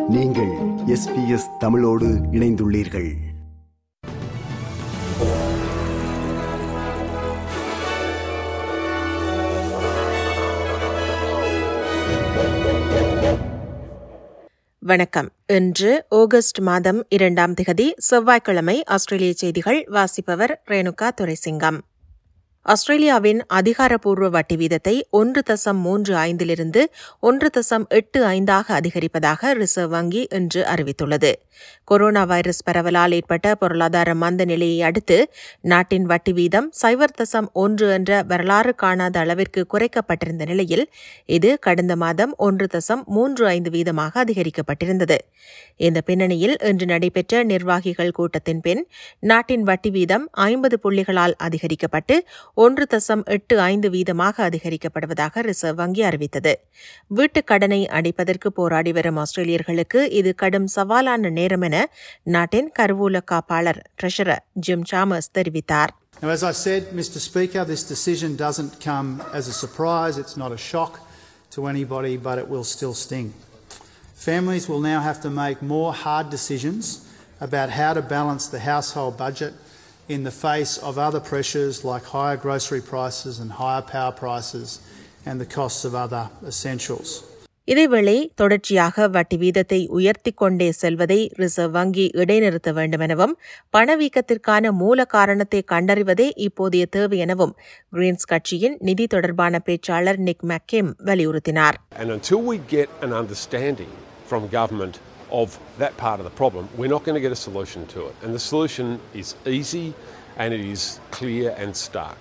நீங்கள் எஸ்பிஎஸ் தமிழோடு இணைந்துள்ளீர்கள் வணக்கம் இன்று ஆகஸ்ட் மாதம் இரண்டாம் திகதி செவ்வாய்க்கிழமை ஆஸ்திரேலிய செய்திகள் வாசிப்பவர் ரேணுகா துரைசிங்கம் ஆஸ்திரேலியாவின் அதிகாரப்பூர்வ வட்டி வீதத்தை ஒன்று தசம் மூன்று ஐந்திலிருந்து ஒன்று தசம் எட்டு ஐந்தாக அதிகரிப்பதாக ரிசர்வ் வங்கி இன்று அறிவித்துள்ளது கொரோனா வைரஸ் பரவலால் ஏற்பட்ட பொருளாதார மந்த நிலையை அடுத்து நாட்டின் வட்டி வீதம் சைவர் தசம் ஒன்று என்ற வரலாறு காணாத அளவிற்கு குறைக்கப்பட்டிருந்த நிலையில் இது கடந்த மாதம் ஒன்று தசம் மூன்று ஐந்து வீதமாக அதிகரிக்கப்பட்டிருந்தது இந்த பின்னணியில் இன்று நடைபெற்ற நிர்வாகிகள் கூட்டத்தின் பின் நாட்டின் வட்டி வீதம் ஐம்பது புள்ளிகளால் அதிகரிக்கப்பட்டு ஒன்று தசம் எட்டு ஐந்து வீதமாக அதிகரிக்கப்படுவதாக ரிசர்வ் வங்கி அறிவித்தது வீட்டுக் கடனை அடைப்பதற்கு போராடி வரும் ஆஸ்திரேலியர்களுக்கு இது கடும் சவாலான நேரம் என நாட்டின் கருவூல காப்பாளர் ட்ரெஷரர் ஜிம் சாமர்ஸ் தெரிவித்தார் Now, as I said, Mr. Speaker, this decision doesn't come as a surprise. It's not a shock to anybody, but it will still sting. Families will now have to make more hard decisions about how to balance the household budget in the face of other pressures like higher grocery prices and higher power prices and the costs of other essentials. இதேவேளை தொடர்ச்சியாக வட்டி வீதத்தை உயர்த்திக் கொண்டே செல்வதை reserve வங்கி இடைநிறுத்த வேண்டும் எனவும் பணவீக்கத்திற்கான மூல காரணத்தை கண்டறிவதே இப்போதைய தேவை எனவும் கிரீன்ஸ் கட்சியின் நிதி தொடர்பான பேச்சாளர் நிக் மெக்கேம் வலியுறுத்தினார் And until we get an understanding from government of that part of the problem, we're not going to get a solution to it. And the solution is easy and it is clear and stark.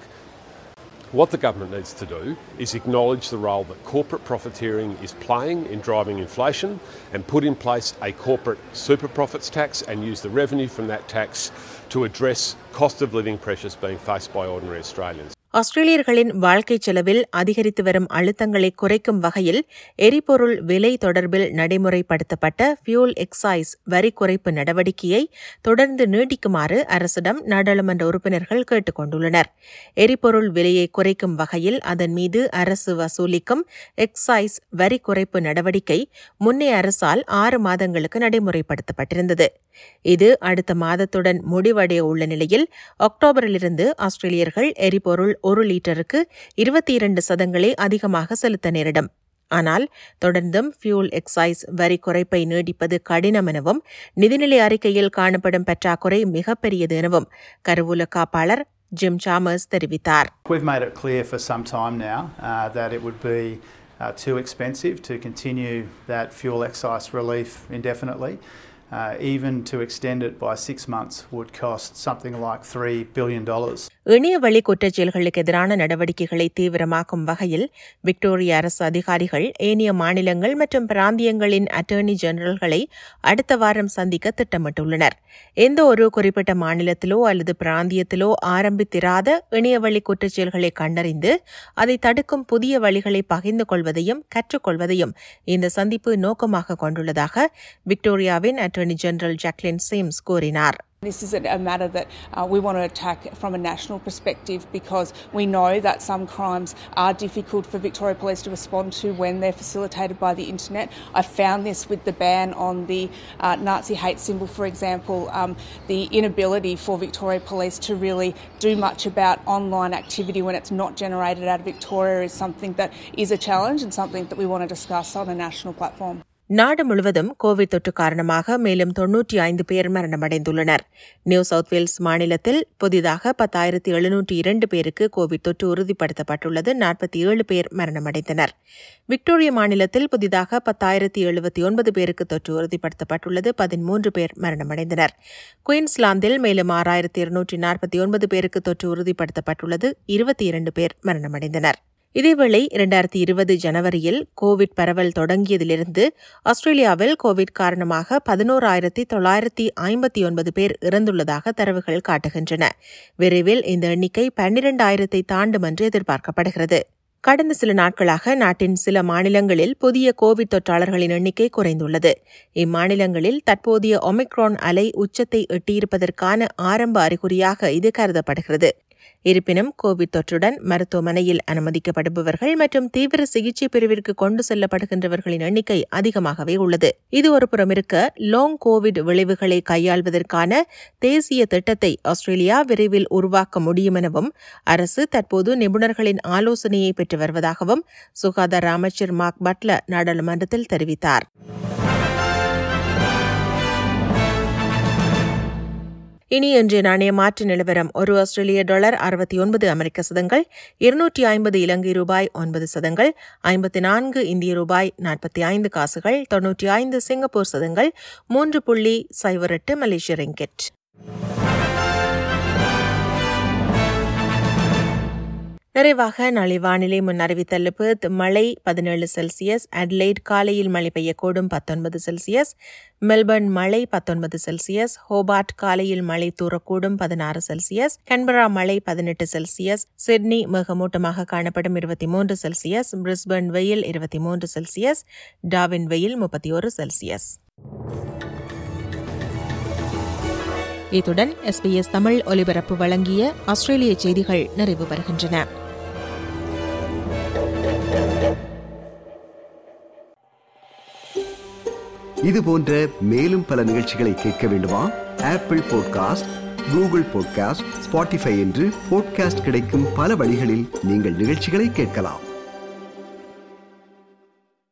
What the government needs to do is acknowledge the role that corporate profiteering is playing in driving inflation and put in place a corporate super profits tax and use the revenue from that tax to address cost of living pressures being faced by ordinary Australians. ஆஸ்திரேலியர்களின் வாழ்க்கைச் செலவில் அதிகரித்து வரும் அழுத்தங்களை குறைக்கும் வகையில் எரிபொருள் விலை தொடர்பில் நடைமுறைப்படுத்தப்பட்ட ஃபியூல் எக்ஸைஸ் வரி குறைப்பு நடவடிக்கையை தொடர்ந்து நீட்டிக்குமாறு அரசிடம் நாடாளுமன்ற உறுப்பினர்கள் கேட்டுக் கொண்டுள்ளனர் எரிபொருள் விலையை குறைக்கும் வகையில் அதன் மீது அரசு வசூலிக்கும் எக்ஸைஸ் வரி குறைப்பு நடவடிக்கை முன்னே அரசால் ஆறு மாதங்களுக்கு நடைமுறைப்படுத்தப்பட்டிருந்தது இது அடுத்த மாதத்துடன் முடிவடைய உள்ள நிலையில் அக்டோபரிலிருந்து ஆஸ்திரேலியர்கள் எரிபொருள் ஒரு லிட்டருக்கு இருபத்தி இரண்டு சதங்களே அதிகமாக செலுத்த நேரிடும் ஆனால் தொடர்ந்தும் ஃபியூல் எக்ஸைஸ் வரி குறைப்பை நீடிப்பது கடினம் எனவும் நிதிநிலை அறிக்கையில் காணப்படும் பற்றாக்குறை மிகப்பெரியது எனவும் கருவூல காப்பாளர் ஜிம் சாமர்ஸ் தெரிவித்தார் We've made it clear for some time now uh, that it would be uh, too expensive to continue that fuel excise relief indefinitely. Uh, even to extend it by six months would cost something like $3 billion. இணைய வழி குற்றச்செயல்களுக்கு எதிரான நடவடிக்கைகளை தீவிரமாக்கும் வகையில் Victoria அரசு அதிகாரிகள் ஏனைய மாநிலங்கள் மற்றும் பிராந்தியங்களின் அட்டர்னி ஜெனரல்களை அடுத்த வாரம் சந்திக்க திட்டமிட்டுள்ளனர் எந்த ஒரு குறிப்பிட்ட மாநிலத்திலோ அல்லது பிராந்தியத்திலோ ஆரம்பித்திராத இணையவழி குற்றச்செயல்களை கண்டறிந்து அதை தடுக்கும் புதிய வழிகளை பகிர்ந்து கொள்வதையும் கற்றுக்கொள்வதையும் இந்த சந்திப்பு நோக்கமாக கொண்டுள்ளதாக விக்டோரியாவின் அட்டர்னி ஜெனரல் ஜாக்லின் சிம்ஸ் கூறினார் This is a, a matter that uh, we want to attack from a national perspective because we know that some crimes are difficult for Victoria Police to respond to when they're facilitated by the internet. I found this with the ban on the uh, Nazi hate symbol, for example. Um, the inability for Victoria Police to really do much about online activity when it's not generated out of Victoria is something that is a challenge and something that we want to discuss on a national platform. நாடு முழுவதும் Covid தொற்று காரணமாக மேலும் தொன்னூற்றி ஐந்து பேர் மரணமடைந்துள்ளனர் new south Wales மாநிலத்தில் புதிதாக பத்தாயிரத்தி எழுநூற்றி இரண்டு பேருக்கு கோவிட் தொற்று உறுதிப்படுத்தப்பட்டுள்ளது நாற்பத்தி ஏழு பேர் மரணமடைந்தனர் விக்டோரியா மாநிலத்தில் புதிதாக பத்தாயிரத்தி எழுபத்தி ஒன்பது பேருக்கு தொற்று உறுதிப்படுத்தப்பட்டுள்ளது பதிமூன்று பேர் மரணமடைந்தனர் குயின்ஸ்லாந்தில் மேலும் ஆறாயிரத்தி இருநூற்றி நாற்பத்தி ஒன்பது பேருக்கு தொற்று உறுதிப்படுத்தப்பட்டுள்ளது இருபத்தி இரண்டு பேர் மரணமடைந்தனர் இதேவேளை இரண்டாயிரத்தி இருபது ஜனவரியில் கோவிட் பரவல் தொடங்கியதிலிருந்து ஆஸ்திரேலியாவில் கோவிட் காரணமாக பதினோராயிரத்தி தொள்ளாயிரத்தி ஐம்பத்தி ஒன்பது பேர் இறந்துள்ளதாக தரவுகள் காட்டுகின்றன விரைவில் இந்த எண்ணிக்கை பன்னிரண்டாயிரத்தை தாண்டும் என்று எதிர்பார்க்கப்படுகிறது கடந்த சில நாட்களாக நாட்டின் சில மாநிலங்களில் புதிய கோவிட் தொற்றாளர்களின் எண்ணிக்கை குறைந்துள்ளது இம்மாநிலங்களில் தற்போதைய ஒமிக்ரான் அலை உச்சத்தை எட்டியிருப்பதற்கான ஆரம்ப அறிகுறியாக இது கருதப்படுகிறது இருப்பினும் கோவிட் தொற்றுடன் மருத்துவமனையில் அனுமதிக்கப்படுபவர்கள் மற்றும் தீவிர சிகிச்சை பிரிவிற்கு கொண்டு செல்லப்படுகின்றவர்களின் எண்ணிக்கை அதிகமாகவே உள்ளது இது ஒரு புறம் இருக்க லாங் கோவிட் விளைவுகளை கையாள்வதற்கான தேசிய திட்டத்தை ஆஸ்திரேலியா விரைவில் உருவாக்க முடியும் எனவும் அரசு தற்போது நிபுணர்களின் ஆலோசனையை பெற்று வருவதாகவும் சுகாதார அமைச்சர் மார்க் பட்லர் நாடாளுமன்றத்தில் தெரிவித்தார் இனி இன்றைய நாணய மாற்று நிலவரம் ஒரு ஆஸ்திரேலிய டாலர் அறுபத்தி ஒன்பது அமெரிக்க சதங்கள் இருநூற்றி ஐம்பது இலங்கை ரூபாய் ஒன்பது சதங்கள் ஐம்பத்தி நான்கு இந்திய ரூபாய் நாற்பத்தி ஐந்து காசுகள் தொன்னூற்றி ஐந்து சிங்கப்பூர் சதங்கள் மூன்று புள்ளி சைபர் எட்டு மலேசிய ரிங்கெட் நிறைவாக நாளை வானிலை முன் அறிவித்தல் பெர்த் மழை பதினேழு செல்சியஸ் அட்லைட் காலையில் மழை பெய்யக்கூடும் பத்தொன்பது செல்சியஸ் மெல்பர்ன் மழை பத்தொன்பது செல்சியஸ் ஹோபார்ட் காலையில் மழை தூரக்கூடும் பதினாறு செல்சியஸ் கன்பரா மழை பதினெட்டு செல்சியஸ் சிட்னி மிகமூட்டமாக காணப்படும் இருபத்தி மூன்று செல்சியஸ் பிரிஸ்பர்ன் வெயில் இருபத்தி மூன்று செல்சியஸ் டாவின் வெயில் முப்பத்தி ஒரு செல்சியஸ் இத்துடன் எஸ்பிஎஸ் தமிழ் ஒலிபரப்பு வழங்கிய ஆஸ்திரேலிய செய்திகள் நிறைவு பெறுகின்றன இது போன்ற மேலும் பல நிகழ்ச்சிகளை கேட்க வேண்டுமா Apple podcast Google podcast Spotify என்று பாட்காஸ்ட் கிடைக்கும் பல வழிகளில் நீங்கள் நிகழ்ச்சிகளை கேட்கலாம்